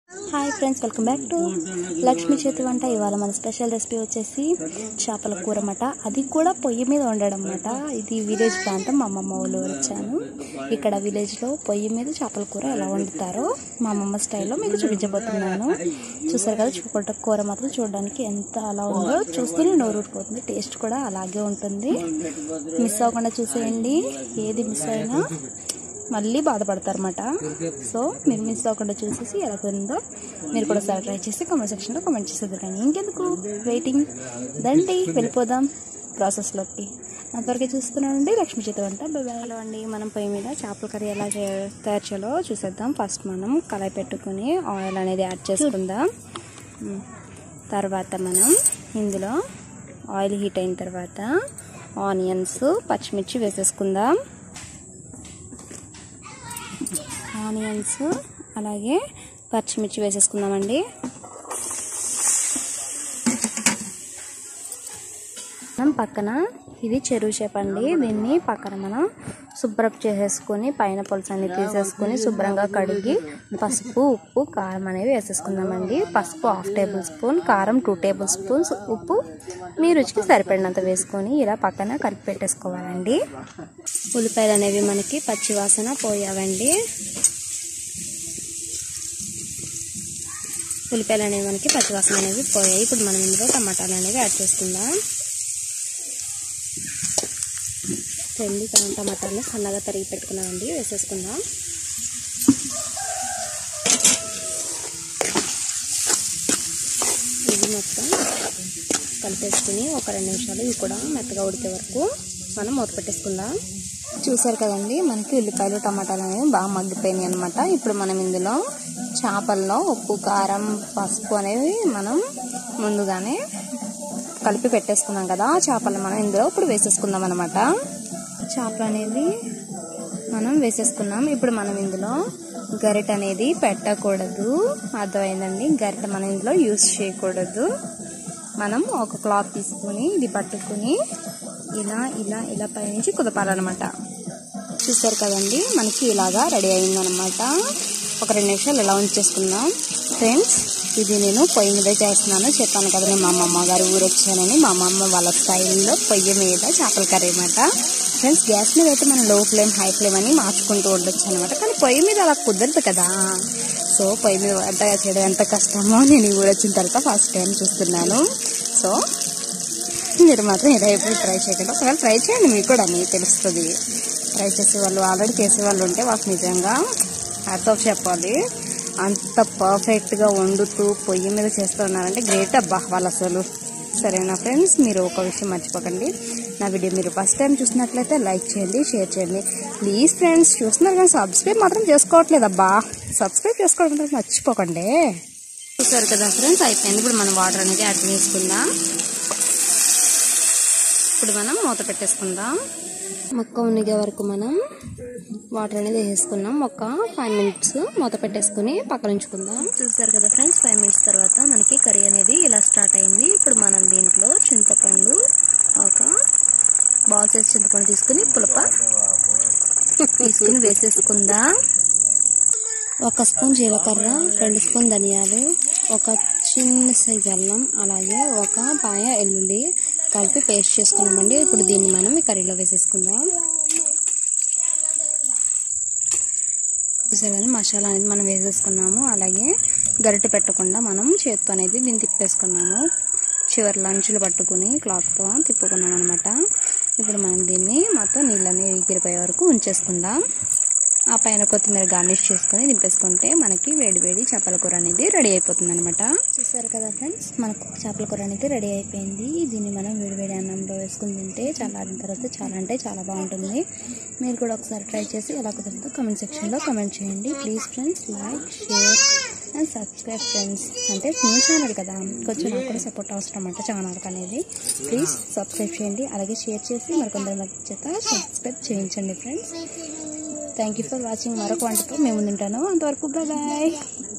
Hi friends welcome back to Lakshmi చేతి వంట ఇవాళ మన స్పెషల్ రెసిపీ వచ్చేసి చేపల కూర అన్నమాట అది కూడా పొయ్యి మీద వండడం అన్నమాట ఇది విలేజ్ ప్రాంతం మా అమ్మమ్మ ఊళ్ళో వచ్చాను ఇక్కడ విలేజ్లో పొయ్యి మీద చేపల కూర ఎలా వండుతారో మా అమ్మమ్మ స్టైల్లో మీకు చూపించబోతున్నాను చూసారు కదా చూపట కూర మాత్రం చూడడానికి ఎంత అలా ఉందో చూస్తూనే నోరు ఊరిపోతుంది టేస్ట్ కూడా అలాగే ఉంటుంది మిస్ అవ్వకుండా చూసేయండి ఏది మిస్ అయినా మళ్ళీ బాధపడతారన్నమాట సో మీరు మిస్ అవ్వకుండా చూసేసి ఎలా ఉందో మీరు కూడా ఒకసారి ట్రై చేసి కామెంట్ సెక్షన్లో కామెంట్ చేసేది కానీ ఇంకెందుకు వెయిటింగ్ దండి వెళ్ళిపోదాం ప్రాసెస్లోకి అంతవరకు చూస్తున్నానండి లక్ష్మీ చేతి వంట హలో అండి మనం పొయ్యి మీద చేపల కర్రీ ఎలా చే- తయారు చేయాలో చూసేద్దాం ఫస్ట్ మనం కళాయి పెట్టుకుని ఆయిల్ అనేది యాడ్ చేసుకుందాం ఉమ్. తర్వాత మనం ఇందులో ఆయిల్ హీట్ అయిన తర్వాత ఆనియన్స్ పచ్చిమిర్చి వేసేసుకుందాం ఆనియన్స్ అలాగే పచ్చిమిర్చి వేసేసుకుందామండి మనం పక్కన ఇది చెరువు చేప అండి దీన్ని పక్కన మనం శుభ్రం చేసేసుకొని పైన పులుసు అన్ని తీసేసుకొని శుభ్రంగా కడిగి పసుపు ఉప్పు కారం అనేవి వేసేసుకుందామండి పసుపు హాఫ్ టేబుల్ స్పూన్ కారం టూ టేబుల్ స్పూన్స్ ఉప్పు మీ రుచికి సరిపడినంత వేసుకొని ఇలా పక్కన కలిపి పెట్టేసుకోవాలండి ఉల్లిపాయలు అనేవి మనకి పచ్చి వాసన పోయావండి ఉల్లిపాయలు అనేవి మనకి పచ్చివాసన అనేవి పోయాయి ఇప్పుడు మనం ఇందులో టమాటాలు అనేవి యాడ్ చేసుకుందాం రెండు టమాటాలు సన్నగా తరిగి పెట్టుకున్నామండి వేసేసుకుందాం ఇది మొత్తం కలిపేసుకుని ఒక రెండు నిమిషాలు ఇవి కూడా మెత్తగా ఉడికే వరకు మనం మూత పెట్టేసుకుందాం చూసారు కదండి మనకి ఉల్లిపాయలు టమాటాలు అనేవి బాగా మగ్గిపోయినాయి అనమాట ఇప్పుడు మనం ఇందులో చేపల్లో ఉప్పు కారం పసుపు అనేవి మనం ముందుగానే కలిపి పెట్టేసుకున్నాం కదా ఆ చేపలు మనం ఇందులో ఇప్పుడు వేసేసుకుందాం అనమాట చేపలు అనేది మనం వేసేసుకున్నాం ఇప్పుడు మనం ఇందులో గరిట అనేది పెట్టకూడదు అర్థమైందండి గరిట మనం ఇందులో యూస్ చేయకూడదు మనం ఒక క్లాత్ తీసుకుని ఇది పట్టుకుని ఇలా ఇలా ఇలా పైనుంచి కుదపాలన్నమాట చూసారు కదండి మనకి ఇలాగా రెడీ అయిందనమాట ఒక రెండు నిమిషాలు ఇలా ఉంచేసుకుందాం ఫ్రెండ్స్ ఇది నేను పొయ్యి మీద చేస్తున్నాను చెప్పాను కదా నేను మా అమ్మమ్మ గారు ఊరు వచ్చానని మా అమ్మమ్మ వాళ్ళ స్టైల్లో పొయ్యి మీద చేపల కర్రీ అనమాట ఫ్రెండ్స్ గ్యాస్ మీద అయితే మనం లో ఫ్లేమ్ హై ఫ్లేమ్ అని మార్చుకుంటూ ఉండొచ్చు అనమాట కానీ పొయ్యి మీద అలా కుదరదు కదా సో పొయ్యి మీద వంట చేయడం ఎంత కష్టమో నేను ఈ ఊరు వచ్చిన తర్వాత ఫస్ట్ టైం చూస్తున్నాను సో మీరు మాత్రం ఇలా ఎప్పుడు ట్రై చేయకండి ఒకవేళ ట్రై చేయండి మీకు కూడా మీకు తెలుస్తుంది ట్రై చేసే వాళ్ళు ఆల్రెడీ చేసే వాళ్ళు ఉంటే వాళ్ళకి నిజంగా హ్యాట్స్ ఆఫ్ చెప్పాలి అంత పర్ఫెక్ట్గా వండుతూ పొయ్యి మీద చేస్తున్నారంటే గ్రేట్ అబ్బా వాళ్ళు అసలు సరేనా ఫ్రెండ్స్ మీరు ఒక విషయం మర్చిపోకండి నా వీడియో మీరు ఫస్ట్ టైం చూసినట్లయితే లైక్ చేయండి షేర్ చేయండి ప్లీజ్ ఫ్రెండ్స్ చూస్తున్నారు కానీ సబ్స్క్రైబ్ మాత్రం చేసుకోవట్లేదు అబ్బా సబ్స్క్రైబ్ చేసుకోవడం మాత్రం మర్చిపోకండి చూసారు కదా ఫ్రెండ్స్ అయిపోయింది ఇప్పుడు మనం వాటర్ అనేది యాడ్ చేసుకుందాం ఇప్పుడు మనం మూత పెట్టేసుకుందాం మొక్క ఉనిగే వరకు మనం వాటర్ అనేది వేసుకున్నాం ఒక ఫైవ్ మినిట్స్ మూత పెట్టేసుకుని పక్కన ఉంచుకుందాం చూసారు కదా ఫ్రెండ్స్ ఫైవ్ మినిట్స్ తర్వాత మనకి కర్రీ అనేది ఇలా స్టార్ట్ అయింది ఇప్పుడు మనం దీంట్లో చింతపండు ఒక బాల్ సైజ్ చింతపండు తీసుకుని పులప తీసుకుని వేసేసుకుందాం ఒక స్పూన్ జీలకర్ర రెండు స్పూన్ ధనియాలు ఒక చిన్న సైజ్ అల్లం అలాగే ఒక పాయ ఎల్లుల్లి కలిపి పేస్ట్ చేసుకున్నామండి ఇప్పుడు దీన్ని మనం ఈ కర్రీలో వేసేసుకుందాం చూసారు కదా మసాలా అనేది మనం వేసేసుకున్నాము అలాగే గరిటె పెట్టకుండా మనం చేత్తో అనేది దీన్ని తిప్పేసుకున్నాము చివరి లంచులు పట్టుకుని క్లాత్తో తిప్పుకున్నాం అనమాట ఇప్పుడు మనం దీన్ని మొత్తం నీళ్ళని ఎగిరిపోయే వరకు ఉంచేసుకుందాం ఆ పైన కొత్తిమీర గార్నిష్ చేసుకుని దింపేసుకుంటే మనకి వేడి వేడి చేపల కూర అనేది రెడీ అయిపోతుంది అనమాట చూసారు కదా ఫ్రెండ్స్ మనకు చేపల కూర అనేది రెడీ అయిపోయింది దీన్ని మనం వేడి వేడి అన్నంలో వేసుకుని తింటే చల్లారిన తర్వాత చాలా అంటే చాలా బాగుంటుంది మీరు కూడా ఒకసారి ట్రై చేసి ఎలా కుదురుతుందో కమెంట్ సెక్షన్లో కమెంట్ చేయండి please friends like share and subscribe friends అంటే న్యూ ఛానల్ కదా కొంచెం నాకు కూడా సపోర్ట్ అవసరం అంట ఛానల్కి అనేది ప్లీజ్ సబ్స్క్రైబ్ చేయండి అలాగే షేర్ చేసి మరికొందరి మధ్య చేత సబ్స్క్రైబ్ చేయించండి friends thank you for watching మరొక వంటతో మేము ఉంటాను అంతవరకు బాయ్